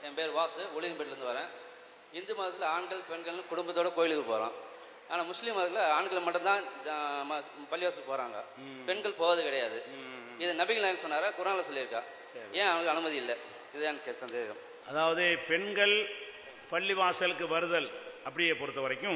என் பேர் வாசு ஒளியம்பேட்டிலேருந்து வரேன் இந்து மதத்தில் ஆண்கள் பெண்கள்னு குடும்பத்தோட கோயிலுக்கு போகிறோம் ஆனால் முஸ்லீம் மதத்தில் ஆண்கள் மட்டும்தான் ஜா- ம- பள்ளிவாசல் போகிறாங்க பெண்கள் போவது கிடையாது இது நபிகள் நாயகம் சொன்னாரா குரானில் சொல்லியிருக்கா ஏன் அவங்களுக்கு அனுமதி இல்லை இதுதான் எனக்கு சந்தேகம் அதாவது பெண்கள் பள்ளிவாசலுக்கு வருதல் அப்படியே பொறுத்த வரைக்கும்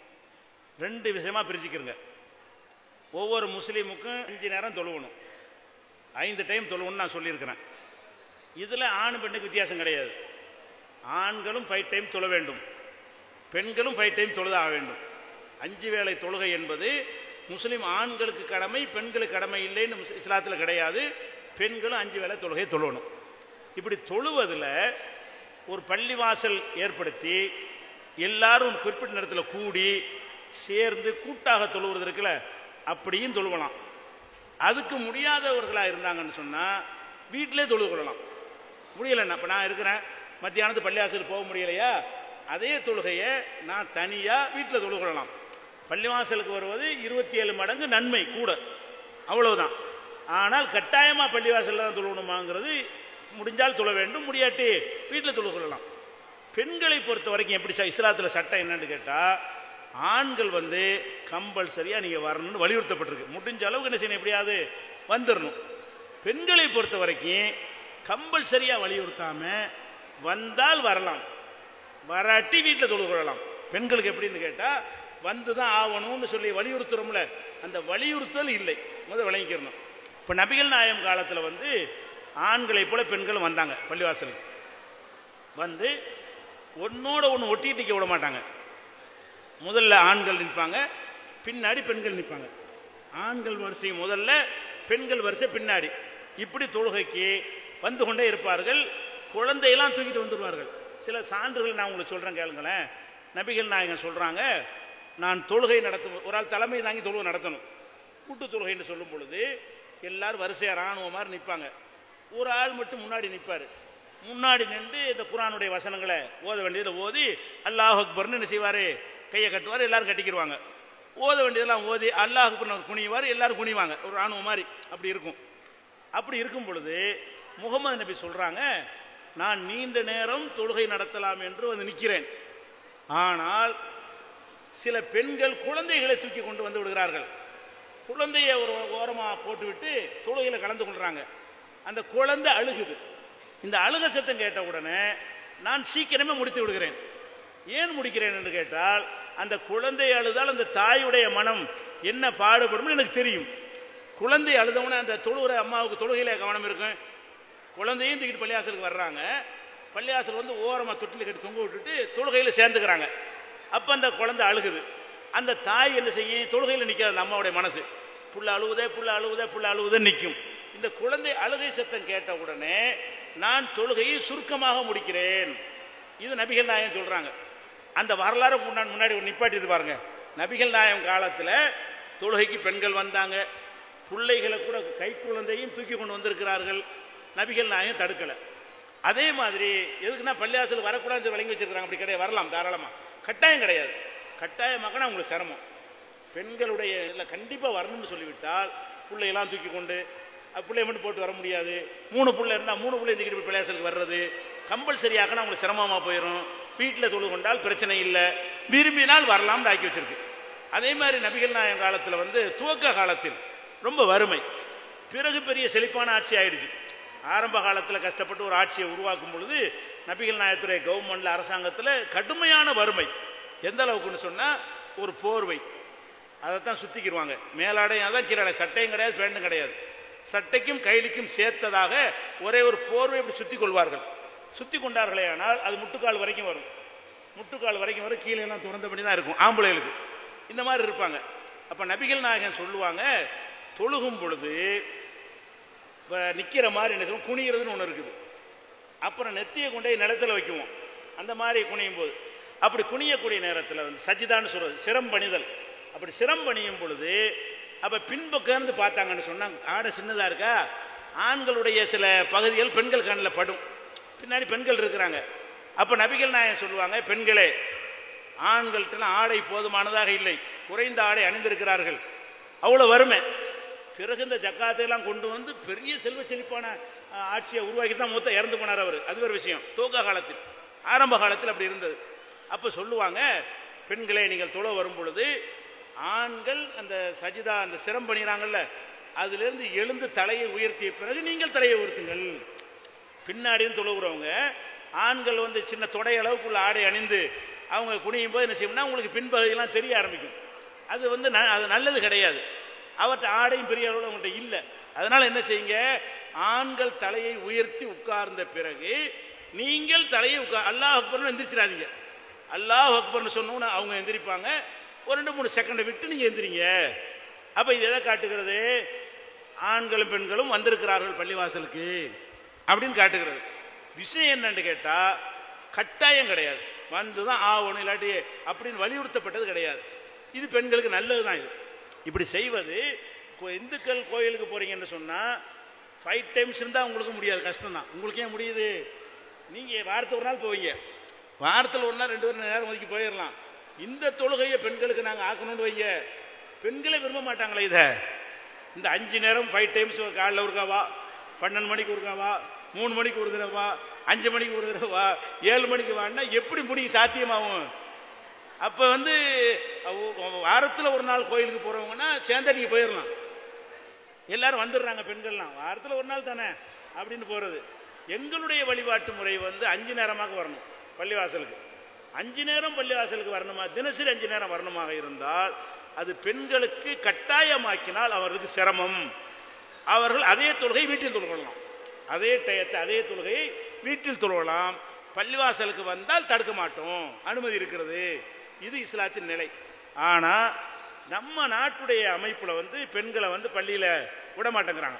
ரெண்டு விஷயமா பிரிச்சுக்கிறங்க ஒவ்வொரு முஸ்லீமுக்கும் அஞ்சு நேரம் தொழுவணும் ஐந்து டைம் தொழுவணும்னு நான் சொல்லியிருக்கிறேன் இதில் ஆண் பெண்ணுக்கு வித்தியாசம் கிடையாது ஆண்களும் ஃபைவ் டைம் தொழ வேண்டும் பெண்களும் ஃபைவ் டைம் தொழுதாக வேண்டும் அஞ்சு வேளை தொழுகை என்பது முஸ்லீம் ஆண்களுக்கு கடமை பெண்களுக்கு கடமை இல்லைன்னு முஸ்- இஸ்லாத்தில் கிடையாது பெண்களும் அஞ்சு வேளை தொழுகை தொழணும் இப்படி தொழுவதில் ஒரு பள்ளிவாசல் ஏற்படுத்தி எல்லாரும் குறிப்பிட்ட நேரத்தில் கூடி சேர்ந்து கூட்டாக தொழுவது இருக்குல்ல அப்படியும் தொழுவலாம் அதுக்கு முடியாதவர்களாக இருந்தாங்கன்னு சொன்னால் வீட்டிலே தொழுது கொள்ளலாம் முடியலைன்னா இப்போ நான் இருக்கிறேன் மத்தியானத்து பள்ளிவாசலுக்கு போக முடியலையா அதே தொழுகையை நான் தனியாக வீட்டில் தொழுது கொள்ளலாம் பள்ளிவாசலுக்கு வருவது இருபத்தி ஏழு மடங்கு நன்மை கூட அவ்வளவுதான் ஆனால் கட்டாயமாக பள்ளிவாசலில் தான் தொழுவணுமாங்கிறது முடிஞ்சால் தொழ வேண்டும் முடியாட்டி வீட்டில் தொழுது கொள்ளலாம் பெண்களை பொறுத்த வரைக்கும் எப்படி ச- இஸ்லாத்துல சட்டம் என்னன்னு கேட்டா ஆண்கள் வந்து கம்பல்சரியா நீங்க வரணும்னு வலியுறுத்தப்பட்டிருக்கு முடிஞ்ச அளவுக்கு என்ன செய்யணும் எப்படியாவது வந்துடணும் பெண்களை பொறுத்த வரைக்கும் கம்பல்சரியா வலியுறுத்தாம வந்தால் வரலாம் வராட்டி வீட்டில் தொழுது கொள்ளலாம் பெண்களுக்கு எப்படின்னு கேட்டா வந்து தான் ஆகணும்னு சொல்லி வலியுறுத்துறோம்ல அந்த வலியுறுத்தல் இல்லை முதல் விளங்கிக்கிறணும் இப்ப நபிகள் நாயம் காலத்துல வந்து ஆண்களைப் போல பெண்களும் வந்தாங்க பள்ளிவாசலுக்கு வந்து ஒன்னோட ஒன்று ஒட்டி நிற்க விட மாட்டாங்க முதல்ல ஆண்கள் நிற்பாங்க பின்னாடி பெண்கள் நிற்பாங்க ஆண்கள் வரிசை முதல்ல பெண்கள் வரிசை பின்னாடி இப்படி தொழுகைக்கு வந்து கொண்டே இருப்பார்கள் குழந்தையெல்லாம் தூக்கிட்டு வந்துடுவார்கள் சில சான்றுகள் நான் உங்களுக்கு சொல்றேன் கேளுங்களேன் நபிகள் நாயகன் சொல்றாங்க நான் தொழுகை நடத்தும் ஒரு ஆள் தலைமை தாங்கி தொழுகை நடத்தணும் கூட்டு தொழுகைன்னு சொல்லும் பொழுது எல்லாரும் வரிசையா ராணுவ மாதிரி நிற்பாங்க ஒரு ஆள் மட்டும் முன்னாடி நிற்பாரு முன்னாடி நின்று இந்த குரானுடைய வசனங்களை ஓத வேண்டியதை ஓதி அல்லாஹ் அக்பர்னு என்ன செய்வாரு கையை கட்டுவார் எல்லாரும் கட்டிக்கிடுவாங்க ஓத வேண்டியதெல்லாம் ஓதி அல்லாஹ் அக்பர் குனிவார் எல்லாரும் குனிவாங்க ஒரு ராணுவம் மாதிரி அப்படி இருக்கும் அப்படி இருக்கும் பொழுது முகமது நபி சொல்றாங்க நான் நீண்ட நேரம் தொழுகை நடத்தலாம் என்று வந்து நிற்கிறேன் ஆனால் சில பெண்கள் குழந்தைகளை தூக்கி கொண்டு வந்து விடுகிறார்கள் குழந்தைய ஒரு ஓரமா போட்டுவிட்டு தொழுகையில கலந்து கொள்றாங்க அந்த குழந்தை அழுகுது இந்த அழுக சத்தம் கேட்ட உடனே நான் சீக்கிரமே முடித்து விடுகிறேன் ஏன் முடிக்கிறேன் என்று கேட்டால் அந்த குழந்தை அழுதால் அந்த தாயுடைய மனம் என்ன பாடுபடும் எனக்கு தெரியும் குழந்தை அழுதவுடனே அந்த தொழுகிற அம்மாவுக்கு தொழுகையில கவனம் இருக்கும் குழந்தையும் தூக்கிட்டு பள்ளியாசலுக்கு வர்றாங்க பள்ளியாசல் வந்து ஓரமா தொட்டில் கட்டி தொங்க விட்டுட்டு தொழுகையில சேர்ந்துக்கிறாங்க அப்ப அந்த குழந்தை அழுகுது அந்த தாய் என்ன செய்யும் தொழுகையில நிக்காது அந்த அம்மாவுடைய மனசு புள்ள அழுவுதே புள்ள அழுவுதே புள்ள அழுவுதே நிற்கும் இந்த குழந்தை அழுகை சத்தம் கேட்ட உடனே நான் தொழுகையை சுருக்கமாக முடிக்கிறேன் இது நபிகள் நாயகம் சொல்றாங்க அந்த வரலாறு முன்னாடி முன்னாடி ஒரு நிப்பாட்டி பாருங்க நபிகள் நாயகம் காலத்துல தொழுகைக்கு பெண்கள் வந்தாங்க பிள்ளைகளை கூட கை குழந்தையும் தூக்கி கொண்டு வந்திருக்கிறார்கள் நபிகள் நாயகம் தடுக்கல அதே மாதிரி எதுக்குன்னா பள்ளியாசல் வரக்கூடாது விளங்கி வச்சிருக்காங்க அப்படி கிடையாது வரலாம் தாராளமா கட்டாயம் கிடையாது கட்டாயமாக்கனா உங்களுக்கு சிரமம் பெண்களுடைய இதில் கண்டிப்பா வரணும்னு சொல்லிவிட்டால் பிள்ளையெல்லாம் தூக்கி கொண்டு அஹ் பிள்ளைய மட்டும் போட்டு வர முடியாது மூணு பிள்ளை இருந்தால் மூணு பிள்ளை தூக்கிட்டு போய் பள்ளியாசலுக்கு வர்றது கம்பல்சரியாக்கனா உங்களுக்கு சிரமமா போயிடும் வீட்டில் தொழு கொண்டால் பிரச்சனை இல்லை விரும்பினால் வரலாம்னு ஆக்கி வச்சிருக்கு அதே மாதிரி நபிகள் நாயகம் காலத்தில் வந்து துவக்க காலத்தில் ரொம்ப வறுமை பிறகு பெரிய செழிப்பான ஆட்சி ஆயிடுச்சு ஆரம்ப காலத்தில் கஷ்டப்பட்டு ஒரு ஆட்சியை உருவாக்கும் பொழுது நபிகள் நாயகத்துறை கவர்மெண்ட்ல அரசாங்கத்தில் கடுமையான வறுமை எந்த அளவுக்குன்னு சொன்னா ஒரு போர்வை அதைத்தான் சுத்திக்கிடுவாங்க மேலாடை அதான் கீழே சட்டையும் கிடையாது பேண்டும் கிடையாது சட்டைக்கும் கைலிக்கும் சேர்த்ததாக ஒரே ஒரு போர்வை இப்படி சுத்தி கொள்வார்கள் சுத்தி கொண்டார்களே ஆனால் அது முட்டுக்கால் வரைக்கும் வரும் முட்டுக்கால் வரைக்கும் வரும் கீழே எல்லாம் திறந்த பண்ணி தான் இருக்கும் ஆம்பளைகளுக்கு இந்த மாதிரி இருப்பாங்க அப்ப நபிகள் நாயகன் சொல்லுவாங்க தொழுகும் பொழுது இப்ப நிக்கிற மாதிரி என்ன செய்வோம், குனிகிறதுன்னு ஒண்ணு இருக்குது அப்புறம் நெத்தியை கொண்டு போய் நிலத்துல வைக்குவோம் அந்த மாதிரி குனியும் போது அப்படி குனியக்கூடிய நேரத்தில் வந்து சஜிதான்னு சொல்றது சிரம் பணிதல் அப்படி சிரம் பணியும் பொழுது அப்ப பின்பக்கம் இருந்து பார்த்தாங்கன்னு சொன்னா ஆடை சின்னதா இருக்கா ஆண்களுடைய சில பகுதிகள் பெண்கள் கண்ணில் படும் பின்னாடி பெண்கள் இருக்கிறாங்க அப்ப நபிகள் நாயகம் சொல்லுவாங்க பெண்களே ஆண்கள்ட்ட ஆடை போதுமானதாக இல்லை குறைந்த ஆடை அணிந்திருக்கிறார்கள் அவ்வளவு வறுமை பிறகு இந்த ஜக்காத்தை எல்லாம் கொண்டு வந்து பெரிய செல்வ செழிப்பான அஹ், ஆட்சியை உருவாக்கி தான் மொத்தம் இறந்து போனார் அவர் அது ஒரு விஷயம் துவக்க காலத்தில் ஆரம்ப காலத்தில் அப்படி இருந்தது அப்ப சொல்லுவாங்க பெண்களே நீங்கள் தொழ வரும் பொழுது ஆண்கள் அந்த சஜிதா அந்த சிரம் பண்ணிறாங்கல்ல அதிலிருந்து எழுந்து தலையை உயர்த்திய பிறகு நீங்கள் தலையை உயர்த்துங்கள் பின்னாடியும் தொழுகிறவங்க ஆண்கள் வந்து சின்ன தொடை அளவுக்குள்ள ஆடை அணிந்து அவங்க குனியும் போது என்ன செய்யணும்னா உங்களுக்கு பின்பகுதியெல்லாம் தெரிய ஆரம்பிக்கும் அது வந்து ந- அது நல்லது கிடையாது அவர்கிட்ட ஆடையும் பெரிய அளவில் அவங்கள்ட்ட இல்லை அதனால என்ன செய்யுங்க ஆண்கள் தலையை உயர்த்தி உட்கார்ந்த பிறகு நீங்கள் தலையை உட்கா அல்லாஹ் அக்பர்னு எந்திரிச்சிடாதீங்க அல்லாஹ் அக்பர்னு சொன்னோன்னு அவங்க எந்திரிப்பாங்க ஒரு ரெண்டு மூணு செகண்டை விட்டு நீங்க எந்திரிங்க அப்ப இது எதை காட்டுகிறது ஆண்களும் பெண்களும் வந்திருக்கிறார்கள் பள்ளிவாசலுக்கு அப்படின்னு காட்டுகிறது விஷயம் என்னன்னு கேட்டா கட்டாயம் கிடையாது வந்துதான் ஆகணும் இல்லாட்டி அப்படின்னு வலியுறுத்தப்பட்டது கிடையாது இது பெண்களுக்கு நல்லதுதான் இது இப்படி செய்வது கோ- இந்துக்கள் கோயிலுக்கு போறீங்கன்னு சொன்னா ஃபைவ் டைம்ஸ் இருந்தா உங்களுக்கு முடியாது கஷ்டம் தான் உங்களுக்கு ஏன் முடியுது நீங்க வாரத்துக்கு ஒரு நாள் போவீங்க வாரத்தில் ஒரு நாள் ரெண்டு பேரும் நேரம் ஒதுக்கி போயிடலாம் இந்த தொழுகையை பெண்களுக்கு நாங்க ஆக்கணும்னு வைங்க பெண்களே விரும்ப மாட்டாங்களே இதை இந்த அஞ்சு நேரம் ஃபைவ் டைம்ஸ் காலைல ஒருக்காவா பன்னெண்டு மணிக்கு ஒருக்காவா மூணு மணிக்கு ஒரு தடவை அஞ்சு மணிக்கு ஒரு தடவை ஏழு மணிக்கு வான்னா எப்படி முடியும் சாத்தியமாகும் அப்ப வந்து அவ- வாரத்துல ஒரு நாள் கோயிலுக்கு போறவங்கன்னா சேர்ந்தா நீங்க போயிடலாம் எல்லாரும் வந்துடுறாங்க பெண்கள்லாம் வாரத்துல ஒரு நாள் தானே அப்படின்னு போறது எங்களுடைய வழிபாட்டு முறை வந்து அஞ்சு நேரமாக வரணும் பள்ளிவாசலுக்கு அஞ்சு நேரம் பள்ளிவாசலுக்கு வரணுமா தினசரி அஞ்சு நேரம் வரணுமாக இருந்தால் அது பெண்களுக்கு கட்டாயமாக்கினால் அவர்களுக்கு சிரமம் அவர்கள் அதே தொழுகை வீட்டில் தொழுகலாம் அதே டயத்தை அதே தொழுகையை வீட்டில் தொழுகலாம் பள்ளிவாசலுக்கு வந்தால் தடுக்க மாட்டோம் அனுமதி இருக்கிறது இது இஸ்லாத்தின் நிலை ஆனா நம்ம நாட்டுடைய அமைப்புல வந்து பெண்களை வந்து பள்ளியில விட மாட்டேங்கிறாங்க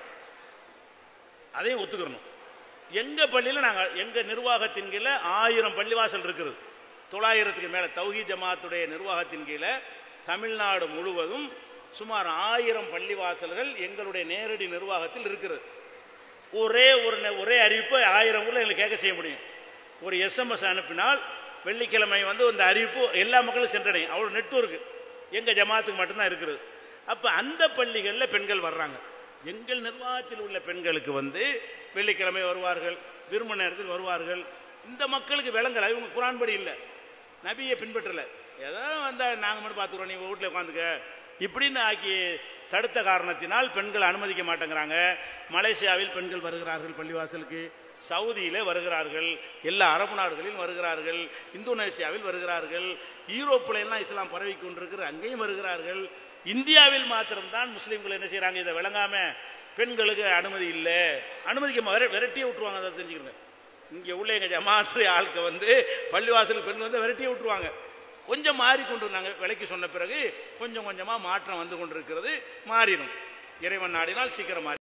அதையும் ஒத்துக்கிறணும் எங்க பள்ளியில நாங்க எங்க நிர்வாகத்தின் கீழே ஆயிரம் பள்ளிவாசல் இருக்குது தொள்ளாயிரத்துக்கு மேல தௌஹி ஜமாத்துடைய நிர்வாகத்தின் கீழே தமிழ்நாடு முழுவதும் சுமார் ஆயிரம் பள்ளிவாசல்கள் எங்களுடைய நேரடி நிர்வாகத்தில் இருக்கிறது ஒரே ஒரு நெ- ஒரே அறிவிப்பை ஆயிரம் ஊர்ல எங்களுக்கு கேட்க செய்ய முடியும் ஒரு எஸ்எம்எஸ் அனுப்பினால் வெள்ளிக்கிழமை வந்து இந்த அறிவிப்பு எல்லா மக்களும் சென்றடையும் அவ்வளவு நெட்வொர்க் எங்க ஜமாத்துக்கு மட்டும்தான் இருக்குது அப்ப அந்த பள்ளிகள்ல பெண்கள் வர்றாங்க எங்கள் நிர்வாகத்தில் உள்ள பெண்களுக்கு வந்து வெள்ளிக்கிழமை வருவார்கள் விரும்ப நேரத்தில் வருவார்கள் இந்த மக்களுக்கு விளங்கல இவங்க குரான் படி இல்லை நபியை பின்பற்றல ஏதோ வந்தா நாங்க மட்டும் பார்த்துக்கிறோம் நீ வீட்டில் உட்காந்துக்க இப்படின்னு ஆக்கி தடுத்த காரணத்தினால் பெண்கள் அனுமதிக்க மாட்டேங்கிறாங்க மலேசியாவில் பெண்கள் வருகிறார்கள் பள்ளிவாசலுக்கு சவுதியிலே வருகிறார்கள் எல்லா அரபு நாடுகளிலும் வருகிறார்கள் இந்தோனேசியாவில் வருகிறார்கள் யூரோப்பில் எல்லாம் இஸ்லாம் பரவி கொண்டிருக்கிறது அங்கேயும் வருகிறார்கள் இந்தியாவில் மாத்திரம்தான் முஸ்லீம்கள் என்ன செய்றாங்க இதை விளங்காம பெண்களுக்கு அனுமதி இல்லை அனுமதிக்க விர- விரட்டியே விட்டுருவாங்க அதை தெரிஞ்சுக்கிறேன் இங்க உள்ள எங்க ஜமாத்து ஆளுக்க வந்து பள்ளிவாசல் பெண்கள் வந்து விரட்டியே விட்டுருவாங்க கொஞ்சம் மாறி கொண்டு நாங்க விலைக்கு சொன்ன பிறகு கொஞ்சம் கொஞ்சமா மாற்றம் வந்து கொண்டிருக்கிறது மாறிடும் இறைவன் நாடினால் சீக்கிரம் மாறி